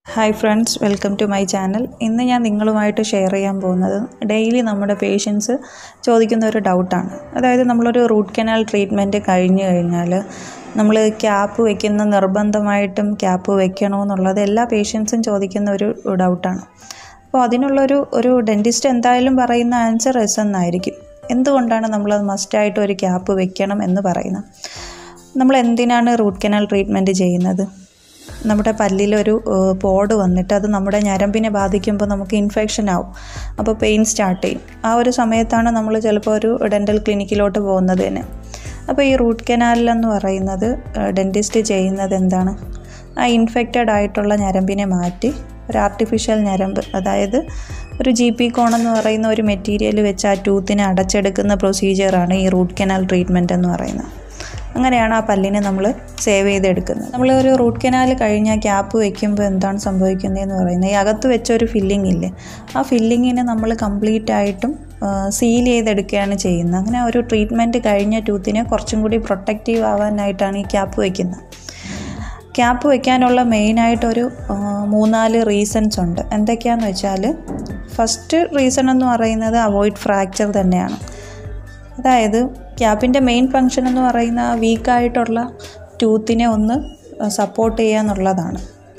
hi friends welcome to my channel ഇന്ന് ഞാൻ നിങ്ങളുമായിട്ട് ഷെയർ ചെയ്യാൻ പോകുന്നത് ഡെയിലി നമ്മുടെ പേഷ്യൻസ് ചോദിക്കുന്ന ഒരു ഡൗട്ടാണ് അതായത് നമ്മളൊരു റൂട്ട് കനാൽ ട്രീറ്റ്മെൻറ്റ് കഴിഞ്ഞു കഴിഞ്ഞാൽ നമ്മൾ ക്യാപ്പ് വെക്കുന്ന നിർബന്ധമായിട്ടും ക്യാപ്പ് വെക്കണോ എന്നുള്ളത് എല്ലാ പേഷ്യൻസും ചോദിക്കുന്ന ഒരു ഡൗട്ടാണ് അപ്പോൾ അതിനുള്ളൊരു ഒരു ഡെൻറ്റിസ്റ്റ് എന്തായാലും പറയുന്ന ആൻസർ എസ് എന്നായിരിക്കും എന്തുകൊണ്ടാണ് നമ്മളത് മസ്റ്റായിട്ട് ഒരു ക്യാപ്പ് വെക്കണം എന്ന് പറയുന്നത് നമ്മൾ എന്തിനാണ് റൂട്ട് കനാൽ ട്രീറ്റ്മെൻറ്റ് ചെയ്യുന്നത് നമ്മുടെ പല്ലിലൊരു പോഡ് വന്നിട്ട് അത് നമ്മുടെ ഞരമ്പിനെ ബാധിക്കുമ്പോൾ നമുക്ക് ഇൻഫെക്ഷൻ ആവും അപ്പോൾ പെയിൻ സ്റ്റാർട്ട് ചെയ്യും ആ ഒരു സമയത്താണ് നമ്മൾ ചിലപ്പോൾ ഒരു ഡെൻ്റൽ ക്ലിനിക്കിലോട്ട് പോകുന്നത് തന്നെ അപ്പോൾ ഈ റൂട്ട് കനാലിലെന്ന് പറയുന്നത് ഡെൻറ്റിസ്റ്റ് ചെയ്യുന്നത് എന്താണ് ആ ഇൻഫെക്റ്റഡ് ആയിട്ടുള്ള ഞരമ്പിനെ മാറ്റി ഒരു ആർട്ടിഫിഷ്യൽ ഞരമ്പ് അതായത് ഒരു ജി പി കോൺ എന്ന് പറയുന്ന ഒരു മെറ്റീരിയൽ വെച്ച് ആ ടൂത്തിനെ അടച്ചെടുക്കുന്ന പ്രൊസീജിയറാണ് ഈ റൂട്ട് കനാൽ ട്രീറ്റ്മെൻറ്റ് എന്ന് പറയുന്നത് അങ്ങനെയാണ് ആ പല്ലിനെ നമ്മൾ സേവ് ചെയ്തെടുക്കുന്നത് നമ്മൾ ഒരു റൂട്ട് കനാൽ കഴിഞ്ഞാൽ ക്യാപ്പ് വെക്കുമ്പോൾ എന്താണ് സംഭവിക്കുന്നതെന്ന് പറയുന്നത് ഈ അകത്ത് വെച്ച ഒരു ഫില്ലിംഗ് ഇല്ലേ ആ ഫില്ലിങ്ങിനെ നമ്മൾ കംപ്ലീറ്റ് ആയിട്ടും സീൽ ചെയ്തെടുക്കുകയാണ് ചെയ്യുന്നത് അങ്ങനെ ഒരു ട്രീറ്റ്മെൻറ്റ് കഴിഞ്ഞ ടൂത്തിനെ കുറച്ചും കൂടി പ്രൊട്ടക്റ്റീവ് ആവാനായിട്ടാണ് ഈ ക്യാപ്പ് വയ്ക്കുന്നത് ക്യാപ്പ് വയ്ക്കാനുള്ള മെയിനായിട്ടൊരു മൂന്നാല് റീസൺസ് ഉണ്ട് എന്തൊക്കെയാണെന്ന് വെച്ചാൽ ഫസ്റ്റ് റീസൺ എന്ന് പറയുന്നത് അവോയ്ഡ് ഫ്രാക്ചർ തന്നെയാണ് അതായത് ക്യാപ്പിൻ്റെ മെയിൻ ഫങ്ഷൻ എന്ന് പറയുന്ന വീക്കായിട്ടുള്ള ടൂത്തിനെ ഒന്ന് സപ്പോർട്ട് ചെയ്യുക എന്നുള്ളതാണ്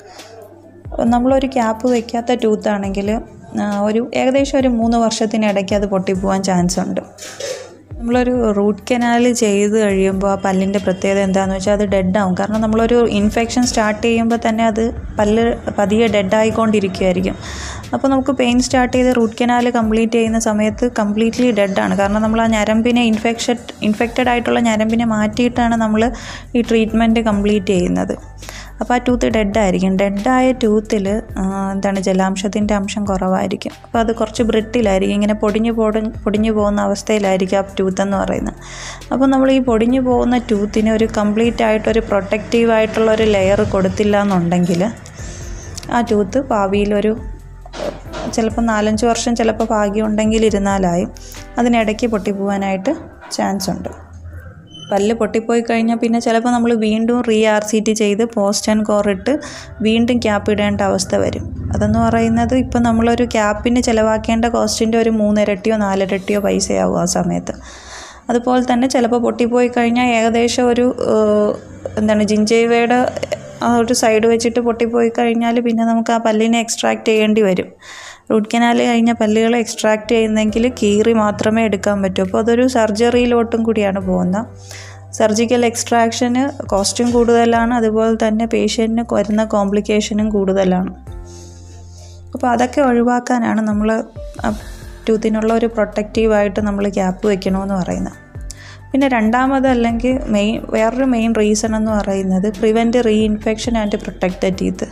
നമ്മളൊരു ക്യാപ്പ് വയ്ക്കാത്ത ടൂത്താണെങ്കിൽ ഒരു ഏകദേശം ഒരു മൂന്ന് വർഷത്തിനിടയ്ക്ക് അത് പൊട്ടിപ്പോവാൻ ചാൻസ് ഉണ്ട് നമ്മളൊരു റൂട്ട് കനാൽ ചെയ്ത് കഴിയുമ്പോൾ ആ പല്ലിൻ്റെ പ്രത്യേകത എന്താണെന്ന് വെച്ചാൽ അത് ഡെഡ് ആവും കാരണം നമ്മളൊരു ഇൻഫെക്ഷൻ സ്റ്റാർട്ട് ചെയ്യുമ്പോൾ തന്നെ അത് പല്ല് പതിയെ ഡെഡ് ആയിക്കൊണ്ടിരിക്കുമായിരിക്കും അപ്പോൾ നമുക്ക് പെയിൻ സ്റ്റാർട്ട് ചെയ്ത് റൂട്ട് കനാൽ കംപ്ലീറ്റ് ചെയ്യുന്ന സമയത്ത് കംപ്ലീറ്റ്ലി ഡെഡാണ് കാരണം നമ്മൾ ആ ഞരമ്പിനെ ഇൻഫെക്ഷൻ ഇൻഫെക്റ്റഡ് ആയിട്ടുള്ള ഞരമ്പിനെ മാറ്റിയിട്ടാണ് നമ്മൾ ഈ ട്രീറ്റ്മെൻറ്റ് കംപ്ലീറ്റ് ചെയ്യുന്നത് അപ്പോൾ ആ ടൂത്ത് ഡെഡായിരിക്കും ഡെഡായ ടൂത്തിൽ എന്താണ് ജലാംശത്തിൻ്റെ അംശം കുറവായിരിക്കും അപ്പോൾ അത് കുറച്ച് ബ്രിട്ടിലായിരിക്കും ഇങ്ങനെ പൊടിഞ്ഞു പോട പൊടിഞ്ഞു പോകുന്ന അവസ്ഥയിലായിരിക്കും ആ ടൂത്ത് എന്ന് പറയുന്നത് അപ്പോൾ നമ്മൾ ഈ പൊടിഞ്ഞു പോകുന്ന ടൂത്തിന് ഒരു കംപ്ലീറ്റ് ആയിട്ടൊരു പ്രൊട്ടക്റ്റീവ് ആയിട്ടുള്ള ഒരു ലെയർ കൊടുത്തില്ല എന്നുണ്ടെങ്കിൽ ആ ടൂത്ത് ഭാവിയിലൊരു ചിലപ്പോൾ നാലഞ്ച് വർഷം ചിലപ്പോൾ ഭാഗ്യം ഉണ്ടെങ്കിൽ ഇരുന്നാലായും അതിനിടയ്ക്ക് പൊട്ടിപ്പോവാനായിട്ട് ചാൻസ് ഉണ്ട് പല്ല് പൊട്ടിപ്പോയി കഴിഞ്ഞാൽ പിന്നെ ചിലപ്പോൾ നമ്മൾ വീണ്ടും റീ ആർ സി ടി ചെയ്ത് പോസ്റ്റ് ആൻഡ് കോർ ഇട്ട് വീണ്ടും ക്യാപ്പ് ഇടേണ്ട അവസ്ഥ വരും അതെന്ന് പറയുന്നത് ഇപ്പോൾ നമ്മളൊരു ക്യാപ്പിന് ചിലവാക്കേണ്ട കോസ്റ്റിൻ്റെ ഒരു മൂന്നിരട്ടിയോ നാലിരട്ടിയോ പൈസയാവും ആ സമയത്ത് അതുപോലെ തന്നെ ചിലപ്പോൾ പൊട്ടിപ്പോയി കഴിഞ്ഞാൽ ഏകദേശം ഒരു എന്താണ് ജിഞ്ചൈവയുടെ ആ ഒരു സൈഡ് വെച്ചിട്ട് പൊട്ടിപ്പോയി കഴിഞ്ഞാൽ പിന്നെ നമുക്ക് ആ പല്ലിനെ എക്സ്ട്രാക്ട് ചെയ്യേണ്ടി വരും റൂട്ട് കനാൽ കഴിഞ്ഞ പല്ലുകൾ എക്സ്ട്രാക്ട് ചെയ്യുന്നെങ്കിൽ കീറി മാത്രമേ എടുക്കാൻ പറ്റൂ അപ്പോൾ അതൊരു സർജറിയിലോട്ടും കൂടിയാണ് പോകുന്നത് സർജിക്കൽ എക്സ്ട്രാക്ഷന് കോസ്റ്റും കൂടുതലാണ് അതുപോലെ തന്നെ പേഷ്യൻറ്റിന് വരുന്ന കോംപ്ലിക്കേഷനും കൂടുതലാണ് അപ്പോൾ അതൊക്കെ ഒഴിവാക്കാനാണ് നമ്മൾ ടൂത്തിനുള്ള ഒരു പ്രൊട്ടക്റ്റീവായിട്ട് നമ്മൾ ക്യാപ്പ് വെക്കണമെന്ന് പറയുന്നത് പിന്നെ രണ്ടാമത് അല്ലെങ്കിൽ മെയിൻ വേറൊരു മെയിൻ റീസൺ എന്ന് പറയുന്നത് prevent re infection and protect teeth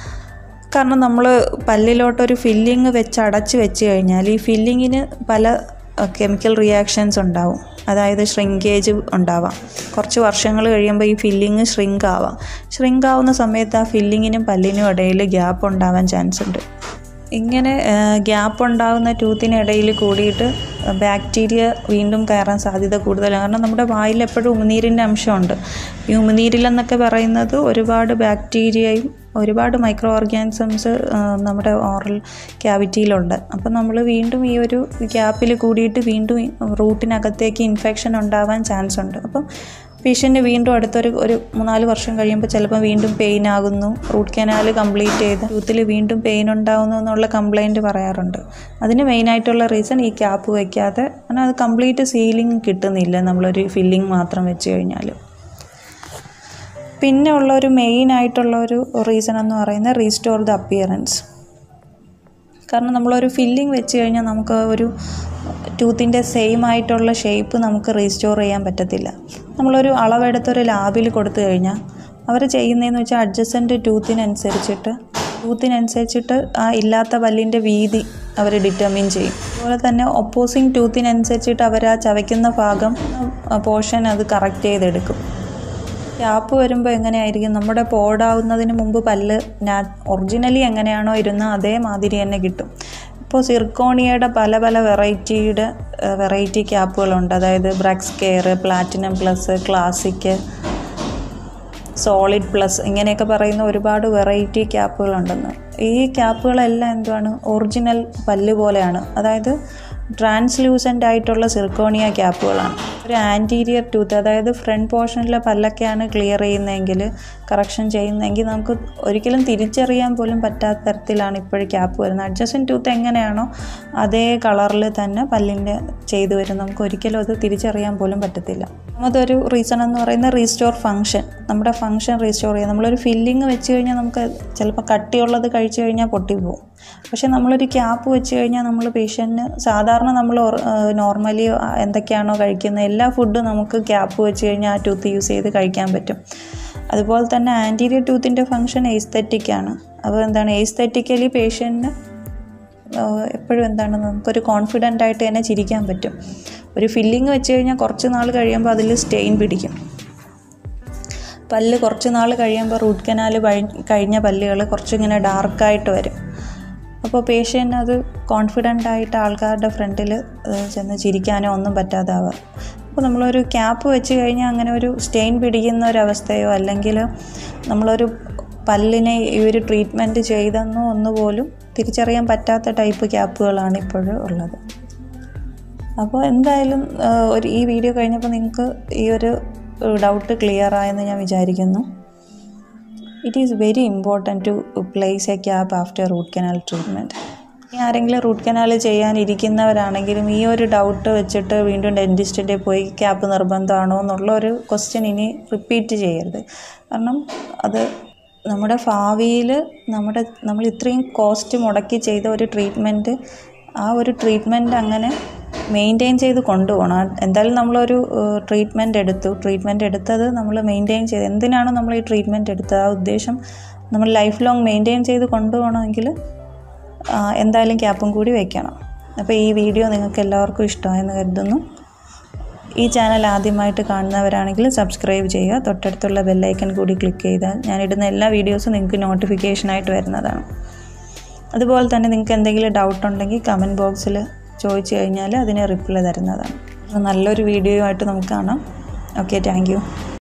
കാരണം നമ്മൾ പല്ലിലോട്ടൊരു ഫില്ലിങ് വെച്ച് അടച്ച് വെച്ച് കഴിഞ്ഞാൽ ഈ ഫില്ലിങ്ങിന് പല കെമിക്കൽ റിയാക്ഷൻസ് ഉണ്ടാവും അതായത് ഷ്രിങ്കേജ് ഉണ്ടാവാം കുറച്ച് വർഷങ്ങൾ കഴിയുമ്പോൾ ഈ ഫില്ലിങ് ഷ്രിങ്ക് ആവാം ഷ്രിങ്ക് ആവുന്ന സമയത്ത് ആ ഫില്ലിങ്ങിനും പല്ലിനും ഇടയിൽ ഗ്യാപ്പ് ഉണ്ടാവാൻ ചാൻസ് ഉണ്ട് ഇങ്ങനെ ഗ്യാപ്പ് ഉണ്ടാകുന്ന ടൂത്തിനിടയിൽ കൂടിയിട്ട് ബാക്ടീരിയ വീണ്ടും കയറാൻ സാധ്യത കൂടുതലാണ് കാരണം നമ്മുടെ വായിൽ എപ്പോഴും ഉമിനീരിൻ്റെ അംശമുണ്ട് ഈ ഉമിനീരിലെന്നൊക്കെ പറയുന്നത് ഒരുപാട് ബാക്ടീരിയയും ഒരുപാട് മൈക്രോ ഓർഗാനിസംസ് നമ്മുടെ ഓറൽ ക്യാവിറ്റിയിലുണ്ട് അപ്പം നമ്മൾ വീണ്ടും ഈ ഒരു ഗ്യാപ്പിൽ കൂടിയിട്ട് വീണ്ടും റൂട്ടിനകത്തേക്ക് ഇൻഫെക്ഷൻ ഉണ്ടാവാൻ ചാൻസ് ഉണ്ട് അപ്പം പേഷ്യൻ്റ് വീണ്ടും അടുത്തൊരു ഒരു മൂന്നാല് വർഷം കഴിയുമ്പോൾ ചിലപ്പോൾ വീണ്ടും പെയിൻ ആകുന്നു റൂട്ട് കനാൽ കംപ്ലീറ്റ് ചെയ്ത് ടൂത്തിൽ വീണ്ടും പെയിൻ ഉണ്ടാകുന്നു എന്നുള്ള കംപ്ലൈൻറ്റ് പറയാറുണ്ട് അതിന് മെയിനായിട്ടുള്ള റീസൺ ഈ ക്യാപ്പ് വയ്ക്കാതെ കാരണം അത് കംപ്ലീറ്റ് സീലിംഗ് കിട്ടുന്നില്ല നമ്മളൊരു ഫില്ലിംഗ് മാത്രം വെച്ച് കഴിഞ്ഞാൽ പിന്നെ ഉള്ള ഒരു മെയിൻ ആയിട്ടുള്ള ഒരു റീസൺ എന്ന് പറയുന്നത് റീസ്റ്റോർ ദ അപ്പിയറൻസ് കാരണം നമ്മളൊരു ഫില്ലിംഗ് വെച്ച് കഴിഞ്ഞാൽ നമുക്ക് ഒരു ടൂത്തിൻ്റെ സെയിം ആയിട്ടുള്ള ഷേപ്പ് നമുക്ക് റീസ്റ്റോർ ചെയ്യാൻ പറ്റത്തില്ല നമ്മളൊരു അളവെടുത്തൊരു ലാബിൽ കൊടുത്തു കഴിഞ്ഞാൽ അവർ ചെയ്യുന്നതെന്ന് വെച്ചാൽ അഡ്ജസ്റ്റൻ്റ് ടൂത്തിനനുസരിച്ചിട്ട് ടൂത്തിനനുസരിച്ചിട്ട് ആ ഇല്ലാത്ത പല്ലിൻ്റെ വീതി അവർ ഡിറ്റർമിൻ ചെയ്യും അതുപോലെ തന്നെ ഒപ്പോസിങ് ടൂത്തിനനുസരിച്ചിട്ട് അവർ ആ ചവയ്ക്കുന്ന ഭാഗം പോർഷൻ അത് കറക്റ്റ് ചെയ്തെടുക്കും ക്യാപ്പ് വരുമ്പോൾ എങ്ങനെയായിരിക്കും നമ്മുടെ പോടാവുന്നതിന് മുമ്പ് പല്ല് നാ ഒറിജിനലി എങ്ങനെയാണോ ഇരുന്ന അതേമാതിരി തന്നെ കിട്ടും ഇപ്പോൾ സിർക്കോണിയയുടെ പല പല വെറൈറ്റിയുടെ വെറൈറ്റി ക്യാപ്പുകളുണ്ട് അതായത് brux care platinum plus classic solid plus ഇങ്ങനെയൊക്കെ പറയുന്ന ഒരുപാട് വെറൈറ്റി ക്യാപ്പുകളുണ്ടെന്ന് ഈ ക്യാപ്പുകളെല്ലാം എന്തുവാണ് ഒറിജിനൽ പല്ല് പോലെയാണ് അതായത് ട്രാൻസ്ലൂസൻ്റ് ആയിട്ടുള്ള സിർക്കോണിയ ക്യാപ്പുകളാണ് ഒരു ആൻറ്റീരിയർ ടൂത്ത് അതായത് ഫ്രണ്ട് പോർഷനിലെ പല്ലൊക്കെയാണ് ക്ലിയർ ചെയ്യുന്നതെങ്കിൽ കറക്ഷൻ ചെയ്യുന്നതെങ്കിൽ നമുക്ക് ഒരിക്കലും തിരിച്ചറിയാൻ പോലും പറ്റാത്ത തരത്തിലാണ് ഇപ്പോഴും ക്യാപ്പ് വരുന്നത് അഡ്ജസ്റ്റൻ ടൂത്ത് എങ്ങനെയാണോ അതേ കളറിൽ തന്നെ പല്ലിൻ്റെ ചെയ്തു വരും നമുക്ക് ഒരിക്കലും അത് തിരിച്ചറിയാൻ പോലും പറ്റത്തില്ല അതൊരു റീസൺ എന്ന് പറയുന്നത് റീസ്റ്റോർ ഫങ്ഷൻ നമ്മുടെ ഫങ്ഷൻ റീസ്റ്റോർ ചെയ്യുക നമ്മളൊരു ഫില്ലിങ് വെച്ച് കഴിഞ്ഞാൽ നമുക്ക് ചിലപ്പോൾ കട്ടിയുള്ളത് കഴിച്ചു കഴിഞ്ഞാൽ പൊട്ടിപ്പോവും പക്ഷേ നമ്മളൊരു ക്യാപ്പ് വെച്ച് കഴിഞ്ഞാൽ നമ്മൾ പേഷ്യൻറ്റിന് സാധാരണ നമ്മൾ നോർമലി എന്തൊക്കെയാണോ കഴിക്കുന്നത് എല്ലാ ഫുഡും നമുക്ക് ക്യാപ്പ് വെച്ച് കഴിഞ്ഞാൽ ആ ടൂത്ത് യൂസ് ചെയ്ത് കഴിക്കാൻ പറ്റും അതുപോലെ തന്നെ ആൻറ്റീരിയർ ടൂത്തിൻ്റെ ഫങ്ഷൻ എസ്തെറ്റിക്കാണ് അപ്പോൾ എന്താണ് എസ്തെറ്റിക്കലി പേഷ്യൻറ്റിന് എപ്പോഴും എന്താണ് നമുക്കൊരു കോൺഫിഡൻ്റ് ആയിട്ട് തന്നെ ചിരിക്കാൻ പറ്റും ഒരു ഫില്ലിങ് വെച്ച് കഴിഞ്ഞാൽ കുറച്ച് നാൾ കഴിയുമ്പോൾ അതിൽ സ്റ്റെയിൻ പിടിക്കും പല്ല് കുറച്ച് നാൾ കഴിയുമ്പോൾ റൂട്ട് കനാൽ കഴിഞ്ഞ പല്ലുകൾ കുറച്ചിങ്ങനെ ഡാർക്കായിട്ട് വരും അപ്പോൾ പേഷ്യൻ്റ് അത് കോൺഫിഡൻ്റ് ആയിട്ട് ആൾക്കാരുടെ ഫ്രണ്ടിൽ ചെന്ന് ചിരിക്കാനോ ഒന്നും പറ്റാതാവുക അപ്പോൾ നമ്മളൊരു ക്യാപ്പ് വെച്ച് കഴിഞ്ഞാൽ അങ്ങനെ ഒരു സ്റ്റെയിൻ പിടിക്കുന്ന ഒരവസ്ഥയോ അല്ലെങ്കിൽ നമ്മളൊരു പല്ലിനെ ഈ ഒരു ട്രീറ്റ്മെൻറ്റ് ചെയ്തെന്നോ ഒന്നുപോലും തിരിച്ചറിയാൻ പറ്റാത്ത ടൈപ്പ് ക്യാപ്പുകളാണ് ഇപ്പോഴും ഉള്ളത് അപ്പോൾ എന്തായാലും ഒരു ഈ വീഡിയോ കഴിഞ്ഞപ്പോൾ നിങ്ങൾക്ക് ഈ ഒരു ഡൗട്ട് ക്ലിയർ ആയെന്ന് ഞാൻ വിചാരിക്കുന്നു it is very important to place a cap after root canal treatment ഇനി ആരെങ്കിലും റൂട്ട് കനാൽ ചെയ്യാനിരിക്കുന്നവരാണെങ്കിലും ഈ ഒരു ഡൗട്ട് വെച്ചിട്ട് വീണ്ടും ഡെൻറ്റിസ്റ്റിൻ്റെ പോയി ക്യാപ്പ് നിർബന്ധമാണോ എന്നുള്ള ഒരു ക്വസ്റ്റ്യൻ ഇനി റിപ്പീറ്റ് ചെയ്യരുത് കാരണം അത് നമ്മുടെ ഭാവിയിൽ നമ്മുടെ നമ്മൾ ഇത്രയും കോസ്റ്റ് മുടക്കി ചെയ്ത ഒരു ട്രീറ്റ്മെൻറ്റ് ആ ഒരു ട്രീറ്റ്മെൻറ്റ് അങ്ങനെ മെയിൻറ്റെയിൻ ചെയ്ത് കൊണ്ടുപോകണം എന്തായാലും നമ്മളൊരു ട്രീറ്റ്മെൻറ്റ് എടുത്തു ട്രീറ്റ്മെൻറ്റ് എടുത്തത് നമ്മൾ മെയിൻറ്റെയിൻ ചെയ്ത് എന്തിനാണോ നമ്മൾ ഈ ട്രീറ്റ്മെൻറ്റ് എടുത്തത് ആ ഉദ്ദേശം നമ്മൾ ലൈഫ് ലോങ് മെയിൻറ്റെയിൻ ചെയ്ത് കൊണ്ടുപോകണമെങ്കിൽ എന്തായാലും ക്യാപ്പും കൂടി വെക്കണം അപ്പോൾ ഈ വീഡിയോ നിങ്ങൾക്ക് എല്ലാവർക്കും ഇഷ്ടമായെന്ന് കരുതുന്നു ഈ ചാനൽ ആദ്യമായിട്ട് കാണുന്നവരാണെങ്കിൽ സബ്സ്ക്രൈബ് ചെയ്യുക തൊട്ടടുത്തുള്ള ബെല്ലൈക്കൺ കൂടി ക്ലിക്ക് ചെയ്താൽ ഞാനിടുന്ന എല്ലാ വീഡിയോസും നിങ്ങൾക്ക് നോട്ടിഫിക്കേഷനായിട്ട് വരുന്നതാണ് അതുപോലെ തന്നെ നിങ്ങൾക്ക് എന്തെങ്കിലും ഡൗട്ട് ഉണ്ടെങ്കിൽ കമൻറ്റ് ബോക്സിൽ ചോദിച്ചു കഴിഞ്ഞാൽ അതിന് റിപ്ലൈ തരുന്നതാണ് നല്ലൊരു വീഡിയോ ആയിട്ട് നമുക്ക് കാണാം ഓക്കെ താങ്ക്